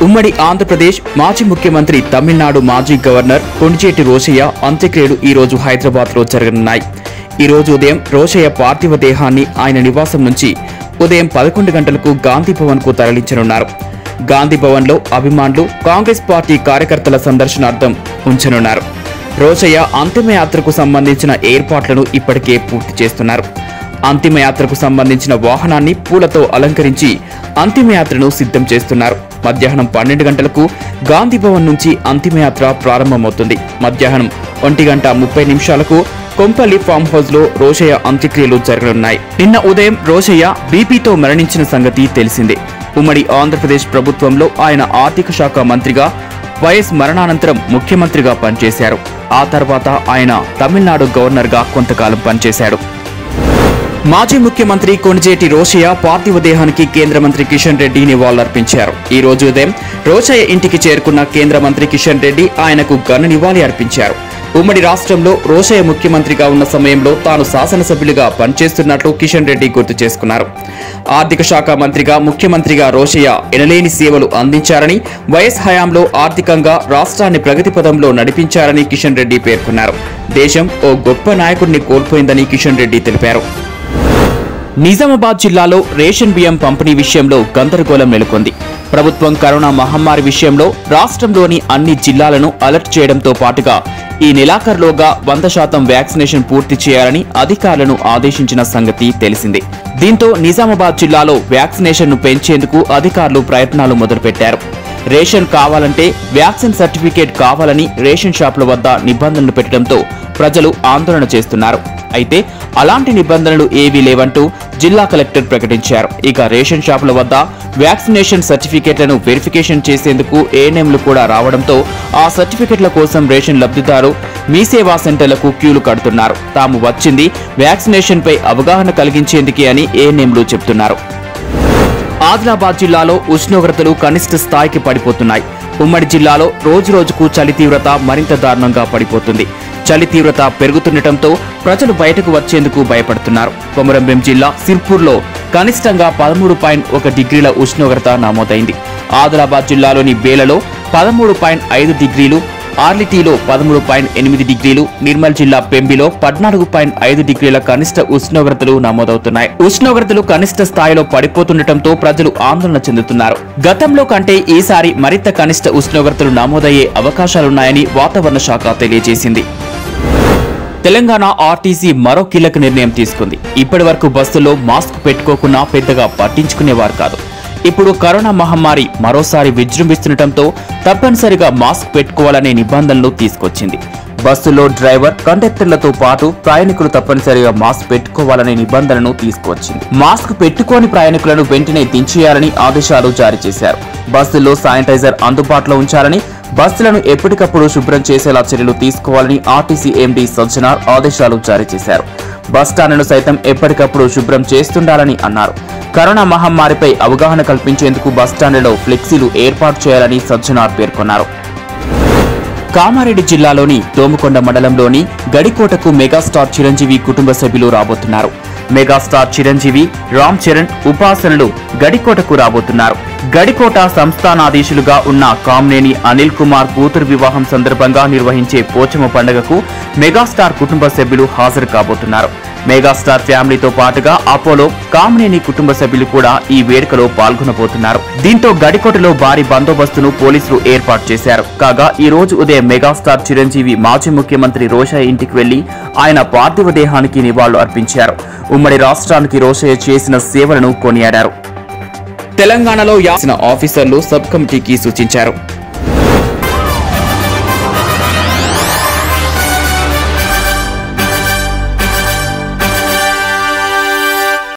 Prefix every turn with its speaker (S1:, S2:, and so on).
S1: ఉమ్మడి ఆంధ్రప్రదేశ్ మాజీ ముఖ్యమంత్రి తమిళనాడు మాజీ గవర్నర్ కొండిచేటి రోషయ్య అంత్యక్రియలు ఈ రోజు హైదరాబాద్ లో జరగనున్నాయి ఈ రోజు ఉదయం రోషయ్య పార్థివ దేహాన్ని ఆయన నివాసం నుంచి ఉదయం పదకొండు గంటలకు గాంధీ భవన్ కు తరలించనున్నారు గాంధీ భవన్ లో అభిమానులు కాంగ్రెస్ పార్టీ కార్యకర్తల సందర్శనార్థం ఉంచనున్నారు రోషయ్య అంతిమయాత్రకు సంబంధించిన ఏర్పాట్లను ఇప్పటికే పూర్తి చేస్తున్నారు అంతిమయాత్రకు సంబంధించిన వాహనాన్ని పూలతో అలంకరించి అంతిమయాత్రను సిద్ధం చేస్తున్నారు మధ్యాహ్నం పన్నెండు గంటలకు గాంధీ భవన్ నుంచి అంతిమయాత్ర ప్రారంభమవుతుంది మధ్యాహ్నం ఒంటి గంట ముప్పై నిమిషాలకు కొంపల్లి ఫామ్ హౌస్ లో రోషయ్య అంత్యక్రియలు జరగనున్నాయి నిన్న ఉదయం రోషయ్య బీపీతో మరణించిన సంగతి తెలిసిందే ఉమ్మడి ఆంధ్రప్రదేశ్ ప్రభుత్వంలో ఆయన ఆర్థిక శాఖ మంత్రిగా వైఎస్ మరణానంతరం ముఖ్యమంత్రిగా పనిచేశారు ఆ తర్వాత ఆయన తమిళనాడు గవర్నర్గా కొంతకాలం పనిచేశాడు మాజీ ముఖ్యమంత్రి కొణిజేటి రోషయ్య పార్థివ దేహానికి కేంద్ర మంత్రి కిషన్ రెడ్డి నివాళులర్పించారు ఈ రోజు ఉదయం రోషయ్య ఇంటికి చేరుకున్న కేంద్ర మంత్రి కిషన్ రెడ్డి ఆయనకు ఘన నివాళి అర్పించారు ఉమ్మడి రాష్ట్రంలో రోషయ్య ముఖ్యమంత్రిగా ఉన్న సమయంలో తాను శాసనసభ్యులుగా పనిచేస్తున్నట్లు కిషన్ రెడ్డి గుర్తు చేసుకున్నారు ఆర్థిక శాఖ మంత్రిగా ముఖ్యమంత్రిగా రోషయ్య ఎనలేని సేవలు అందించారని వైఎస్ హయాంలో ఆర్థికంగా రాష్ట్రాన్ని ప్రగతి పదంలో నడిపించారని కిషన్ రెడ్డి పేర్కొన్నారు దేశం ఓ గొప్ప నాయకుడిని కోల్పోయిందని కిషన్ రెడ్డి తెలిపారు నిజామాబాద్ జిల్లాలో రేషన్ బియ్యం పంపిణీ విషయంలో గందరగోళం నెలకొంది ప్రభుత్వం కరోనా మహమ్మారి విషయంలో రాష్ట్రంలోని అన్ని జిల్లాలను అలర్ట్ చేయడంతో పాటుగా ఈ నెలాఖరులోగా వంద శాతం వ్యాక్సినేషన్ పూర్తి చేయాలని అధికారులను ఆదేశించిన సంగతి తెలిసిందే దీంతో నిజామాబాద్ జిల్లాలో వ్యాక్సినేషన్ ను పెంచేందుకు అధికారులు ప్రయత్నాలు మొదలుపెట్టారు రేషన్ కావాలంటే వ్యాక్సిన్ సర్టిఫికేట్ కావాలని రేషన్ షాపుల వద్ద నిబంధనలు పెట్టడంతో ప్రజలు ఆందోళన చేస్తున్నారు అయితే అలాంటి నిబంధనలు ఏవీ లేవంటూ జిల్లా కలెక్టర్ ప్రకటించారు ఇక రేషన్ షాపుల వద్ద వ్యాక్సినేషన్ సర్టిఫికేట్లను వెరిఫికేషన్ చేసేందుకు ఏఎన్ఎంలు కూడా రావడంతో ఆ సర్టిఫికెట్ల కోసం రేషన్ లబ్ధిదారు మీ సేవా సెంటర్లకు క్యూలు కడుతున్నారు తాము వచ్చింది వ్యాక్సినేషన్ పై అవగాహన కలిగించేందుకే అని ఏఎన్ఎంలు చెబుతున్నారు ఆదిలాబాద్ జిల్లాలో ఉష్ణోగ్రతలు కనిష్ట స్థాయికి పడిపోతున్నాయి ఉమ్మడి జిల్లాలో రోజు రోజుకు చలి తీవ్రత మరింత దారుణంగా పడిపోతుంది చలి తీవ్రత పెరుగుతుండటంతో ప్రజలు బయటకు వచ్చేందుకు భయపడుతున్నారు కొమరంభీం జిల్లా సిర్పూర్లో కనిష్టంగా పదమూడు పాయింట్ ఒక డిగ్రీల ఉష్ణోగ్రత నమోదైంది ఆదిలాబాద్ జిల్లాలోని బేలలో పదమూడు పాయింట్ ఐదు డిగ్రీలు ఆర్లిటీలో పదమూడు పాయింట్ ఎనిమిది డిగ్రీలు నిర్మల్ జిల్లా పెంబిలో పద్నాలుగు పాయింట్ ఐదు డిగ్రీల కనిష్ట ఉష్ణోగ్రతలు నమోదవుతున్నాయి ఉష్ణోగ్రతలు కనిష్ట స్థాయిలో పడిపోతుండటంతో ప్రజలు ఆందోళన చెందుతున్నారు గతంలో కంటే ఈసారి మరింత కనిష్ట ఉష్ణోగ్రతలు నమోదయ్యే అవకాశాలున్నాయని వాతావరణ శాఖ తెలియజేసింది తెలంగాణ ఆర్టీసీ మరో కీలక నిర్ణయం తీసుకుంది ఇప్పటి వరకు బస్సుల్లో మాస్క్ పెట్టుకోకున్నా పెద్దగా పట్టించుకునేవారు కాదు ఇప్పుడు కరోనా మహమ్మారి మరోసారి విజృంభిస్తుండటంతో తప్పనిసరిగా మాస్క్ పెట్టుకోవాలనే నిబంధనలు తీసుకొచ్చింది బస్సులో డ్రైవర్ కండక్టర్లతో పాటు ప్రయాణికులు తప్పనిసరిగా మాస్క్ పెట్టుకోవాలనే నిబంధనను తీసుకొచ్చింది మాస్క్ పెట్టుకోని ప్రయాణికులను వెంటనే దించేయాలని ఆదేశాలు జారీ చేశారు బస్సుల్లో శానిటైజర్ అందుబాటులో ఉంచాలని బస్సులను ఎప్పటికప్పుడు శుభ్రం చేసేలా చర్యలు తీసుకోవాలని ఆర్టీసీ ఎండీ సజ్జనార్ ఆదేశాలు జారీ చేశారు బస్టాండ్లను సైతం ఎప్పటికప్పుడు శుభ్రం చేస్తుండాలని అన్నారు కరోనా మహమ్మారిపై అవగాహన కల్పించేందుకు బస్టాండ్లలో ఫ్లెక్సీలు ఏర్పాటు చేయాలని సజ్జనార్ పేర్కొన్నారు కామారెడ్డి జిల్లాలోని దోమకొండ మండలంలోని గడికోటకు మెగాస్టార్ చిరంజీవి కుటుంబ సభ్యులు రాబోతున్నారు మెగాస్టార్ చిరంజీవి రామ్ చరణ్ ఉపాసనలు గడికోటకు రాబోతున్నారు గడికోట సంస్థానాధీశులుగా ఉన్న కామ్నేని అనిల్ కుమార్ కూతురు వివాహం సందర్భంగా నిర్వహించే పోచమ పండుగకు మెగాస్టార్ కుటుంబ సభ్యులు హాజరు కాబోతున్నారు మెగాస్టార్ ఫ్యామిలీతో పాటుగా అపోలో కామినేని కుటుంబ సభ్యులు కూడా ఈ వేడుకలో పాల్గొనబోతున్నారు దీంతో గడికోటలో భారీ బందోబస్తును పోలీసులు ఏర్పాటు చేశారు కాగా ఈ రోజు ఉదయం మెగాస్టార్ చిరంజీవి మాజీ ముఖ్యమంత్రి రోషయ్య ఇంటికి వెళ్లి ఆయన పార్థివ దేహానికి నివాళులు అర్పించారు ఉమ్మడి రాష్ట్రానికి రోషయ్య చేసిన సేవలను కొనియాడారు తెలంగాణలో యాసిన ఆఫీసర్లు సబ్ కమిటీకి సూచించారు